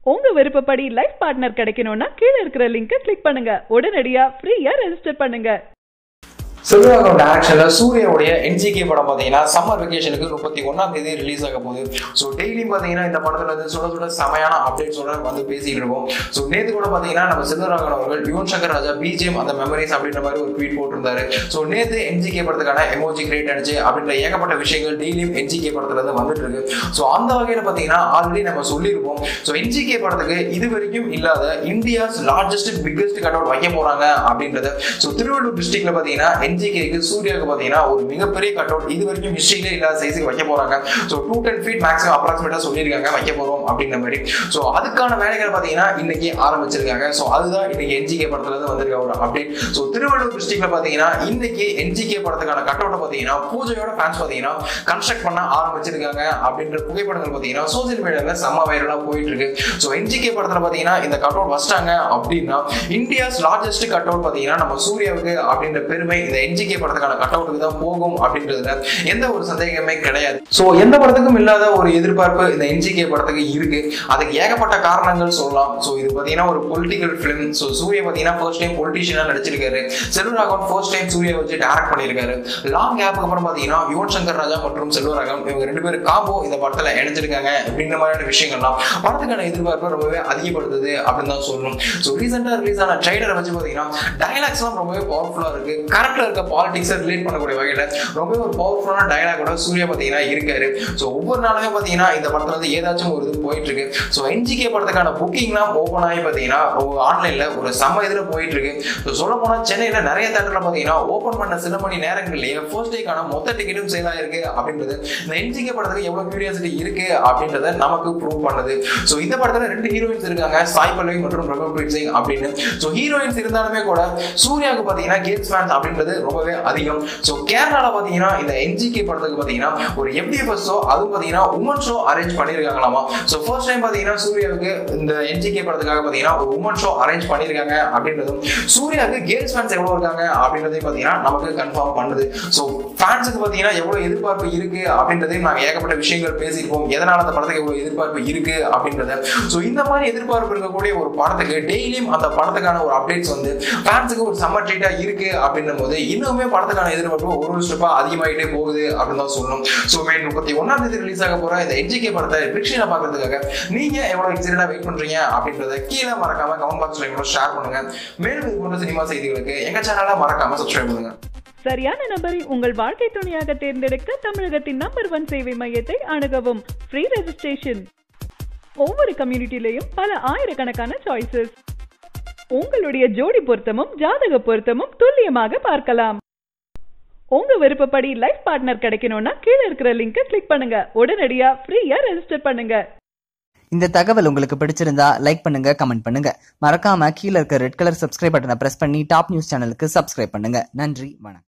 உங்க விருப்பப்படி life partner கிடைக்கணும்னா கீழே இருக்கிற லிங்கை கிளிக் பண்ணுங்க உடனடியா ஃப்ரீயா ரெஜிஸ்டர் பண்ணுங்க செல்வராகவன் டேரக்ஷன்ல சூர்யாவுடைய என்ஜிகே படம் பார்த்தீங்கன்னா சம்மர் வெக்கேஷனுக்கு முப்பத்தி ஒன்னாம் தேதி ரிலீஸ் ஆக போகுது ஸோ டெய்லியும் பார்த்தீங்கன்னா இந்த படத்துல வந்து சுட சுட செமையான அப்டேட்ஸோட வந்து பேசிட்டு இருக்கோம் ஸோ நேற்று கூட பார்த்தீங்கன்னா நம்ம செல்வராகவன் அவர்கள் யுவன் சங்கர் ராஜா பிஜிஎம் அந்த மெமரிஸ் அப்படின்ற மாதிரி ஒரு ட்வீட் போட்டிருந்தாரு ஸோ நேற்று என்ஜிகே படத்துக்கான எமோஜி கிரியேட் ஆனிச்சு அப்படின்ற ஏகப்பட்ட விஷயங்கள் டெய்லியும் என்ஜிகே படத்துல இருந்து வந்துட்டு இருக்கு ஸோ அந்த வகையில் பார்த்தீங்கன்னா ஆல்ரெடி நம்ம சொல்லியிருப்போம் ஸோ என்ஜிகே படத்துக்கு இது வரைக்கும் இல்லாத India's largest biggest cut out வைக்க போறாங்க அப்படின்றத ஸோ திருவள்ளூர் டிஸ்ட்ரிக்ட்ல பார்த்தீங்கன்னா என்ஜிகேக்கு சூர்யாவுக்கு பார்த்தீங்கன்னா ஒரு மிகப்பெரிய கட் அவுட் இது வரைக்கும் ஹிஸ்ட்ரியிலே இல்லாத சைஸுக்கு வைக்க போறாங்க so two ten feet maximum அப்ராக்சிமேட்டாக சொல்லியிருக்காங்க வைக்க போறோம் அப்படின்ற மாதிரி ஸோ அதுக்கான வேலைகள் பார்த்தீங்கன்னா இன்னைக்கு ஆரம்பிச்சிருக்காங்க ஸோ அதுதான் இன்னைக்கு என்ஜிகே படத்துல இருந்து வந்திருக்க ஒரு அப்டேட் ஸோ திருவள்ளூர் டிஸ்ட்ரிக்ட்ல பார்த்தீங்கன்னா இன்னைக்கு என்ஜிகே படத்துக்கான கட் அவுட்டை பார்த்தீங்கன்னா பூஜையோட ஃபேன்ஸ் பார்த்தீங்கன்னா கன்ஸ்ட்ரக்ட் பண்ண ஆரம்பிச்சிருக்காங்க அப்படின்ற புகைப்படங்கள் பார்த்தீங்கன்னா சோசியல் மீடியாவில் செம்ம வைரலாக போயிட்டு இருக்கு ஸோ என்ஜிகே படத்தில் பார்த்தீங்கன்னா இந்த கட் அவுட் வச்சிட்டாங்க அப்படின்னா இந்தியாஸ் லார்ஜஸ்ட் கட் அவுட் பார்த்தீங்கன்னா நம்ம சூர்யாவுக்கு அப்படின்ற பெருமை இந்த என்ஜிகே படத்துக்கான கட் அவுட்டுக்கு தான் போகும் அப்படின்றதுல எந்த ஒரு சந்தேகமே கிடையாது ஸோ எந்த படத்துக்கும் இல்லாத ஒரு எதிர்பார்ப்பு இந்த என்ஜிகே படத்துக்கு இருக்கு அதுக்கு ஏகப்பட்ட காரணங்கள் சொல்லலாம் ஸோ இது பார்த்தீங்கன்னா ஒரு பொலிட்டிக்கல் ஃபிலிம் ஸோ சூர்யா பார்த்தீங்கன்னா ஃபர்ஸ்ட் டைம் பொலிட்டிஷியனாக நடிச்சிருக்காரு செல்வராகவன் ஃபர்ஸ்ட் டைம் சூர்யா வச்சு டேரக்ட் பண்ணியிருக்காரு லாங் கேப்புக்கு அப்புறம் பார்த்தீங்கன்னா யுவன் சங்கர் ராஜா மற்றும் செல்வராகவன் இவங்க ரெண்டு பேரும் காம்போ இந்த படத்தில் இணைஞ்சிருக்காங்க அப்படின்ற மாதிரியான விஷயங்கள்லாம் படத்துக்கான எதிர்பார்ப்பை ரொம்பவே அதிகப்படுத்துது அப்படின்னு தான் சொல்லணும் ஸோ ரீசெண்டாக ரிலீஸ் ஆன ட்ரைலரை வச்சு பார்த்தீங்கன்னா டைலாக்ஸ்லாம் ரொம்பவே பவர்ஃபுல்லாக இருக்கு கரெக்டாக இருக்க பாலிடிக்ஸை ரிலேட் பண்ணக்கூடிய வகையில் ரொம்பவே ஒரு பவர்ஃபுல்லான டைலாகோட சூர்யா பார்த்தீங்கன்னா இருக்காரு ஸோ ஒவ்வொரு நாளுமே பார்த்தீங்கன்னா இந்த படத்துல வந்து ஏதாச்சும் ஒரு இது போயிட்டு இருக்கு ஸோ என்ஜிகே படத்துக்கான புக்கிங்லாம் ஓப்பன் ஆகி பார்த்தீங்கன்னா ஆன்லைனில் ஒரு செம்ம இதில் போயிட்டு இருக்கு ஸோ சொல்ல போனால் சென்னையில் நிறைய தேட்டரில் பார்த்தீங்கன்னா ஓப்பன் பண்ண சில மணி நேரங்கள்லேயே ஃபர்ஸ்ட் டேக்கான மொத்த டிக்கெட்டும் சேல் ஆயிருக்கு அப்படின்றது இந்த என்ஜிகே படத்துக்கு எவ்வளோ கியூரியாசிட்டி இருக்கு அப்படின்றத நமக்கு ப்ரூவ் பண்ணுது ஸோ இந்த படத்தில் ரெண்டு ஹீரோயின்ஸ் இருக்காங்க சாய் பல்லவி மற்றும் ரகுபீர் சிங் அப்படின்னு ஸோ ஹீரோயின்ஸ் இருந்தாலுமே கூட சூர்யாவுக்கு பார்த்தீங்கன்னா கேர்ள்ஸ் ஃபேன்ஸ் அப்படின்றது ரொம்பவே அதிகம் ஸோ கேரளாவில் பார்த்தீங்கன்னா இந்த என்ஜிகே படத்துக்கு பார்த்தீங்கன்னா ஒரு எஃப்டிஎஃப்எஸ் ஷோ அதுவும் பார்த்தீங்கன்னா உமன் ஷோ அரேஞ்ச் பண்ணியிருக்காங்களாமா ஸோ ஃபர்ஸ்ட் டைம் பார்த்தீங்கன்னா சூர்யாவுக்கு இந்த என்ஜிகே படத்துக்காக பார்த்தீங்கன்னா ஒரு உமன் ஷோ அரேஞ்ச் பண்ணியிருக்காங்க அப்படின்றதும் சூர்யாவுக்கு கேர்ள்ஸ் ஃபேன்ஸ் எவ்வளோ இருக்காங்க அப்படின்றதையும் பார்த்தீங்கன்னா நமக்கு கன்ஃபார்ம் பண்ணுது ஸோ ஃபேன்ஸுக்கு பார்த்தீங்கன்னா எவ்வளோ எதிர்பார்ப்பு இருக்கு அப்படின்றதையும் நாங்கள் ஏகப்பட்ட விஷயங்கள் பேசியிருப்போம் எதனால அந்த படத்துக்கு எவ்வளோ எதிர்பார்ப்பு இருக்கு அப்படின்றத ஸோ இந்த மாதிரி எதிர்பார்ப்பு இருக்கக்கூடிய ஒரு படத்துக்கு டெய்லியும் அந்த படத்துக்கான ஒரு அப்டேட்ஸ் வந்து ஃபேன்ஸுக்கு ஒரு சம்மர் ட்ரீட்டாக இருக்கு அப்படின்னும் போது இன்னுமே படத்துக்கான எதிர்பார்ப்பு ஒரு ஒரு ஸ்டெப்பாக அதிகமாகிட்டே போகுது அப்படின்னு தான் சொல்லணும் ஸோ மே முப்பத்தி ஒன்றாம் தேதி ரிலீஸ் ஆக போகிற இந்த என்ஜிகே படத்தை பிக்ஷனை பார்க்கறதுக்காக நீங்கள் எவ்வளோ எக்ஸைட்டாக வெயிட் பண்ணுறீங்க அப்படின்றத கீழே மறக்காம கமெண்ட் பாக்ஸில் எங்களோட ஷேர் பண்ணுங்க மேலும் இது போன்ற சினிமா செய்திகளுக்கு எங்கள் சேனலை மறக்காம சப்ஸ்கிரைப் பண்ணுங்க சரியான நபரை உங்கள் வாழ்க்கை துணையாக தேர்ந்தெடுக்க தமிழகத்தின் நம்பர் ஒன் சேவை மையத்தை அணுகவும் ஃப்ரீ ரெஜிஸ்ட்ரேஷன் ஒவ்வொரு கம்யூனிட்டிலையும் பல ஆயிரக்கணக்கான சாய்ஸஸ் உங்களுடைய ஜோடி பொருத்தமும் ஜாதக பொருத்தமும் துல்லியமாக பார்க்கலாம் உங்க விருப்பப்படி லைஃப் பார்ட்னர் கிடைக்கணும்னா கீழே இருக்கிற லிங்கை கிளிக் பண்ணுங்க உடனடியா ஃப்ரீயா ரெஜிஸ்டர் பண்ணுங்க இந்த தகவல் உங்களுக்கு பிடிச்சிருந்தா லைக் பண்ணுங்க கமெண்ட் பண்ணுங்க மறக்காம கீழே இருக்க ரெட் கலர் சப்ஸ்கிரைப் பட்டனை பிரஸ் பண்ணி டாப் நியூஸ் சேனலுக்கு சப்ஸ்கிரைப் பண்ணுங்க நன்றி வணக்கம்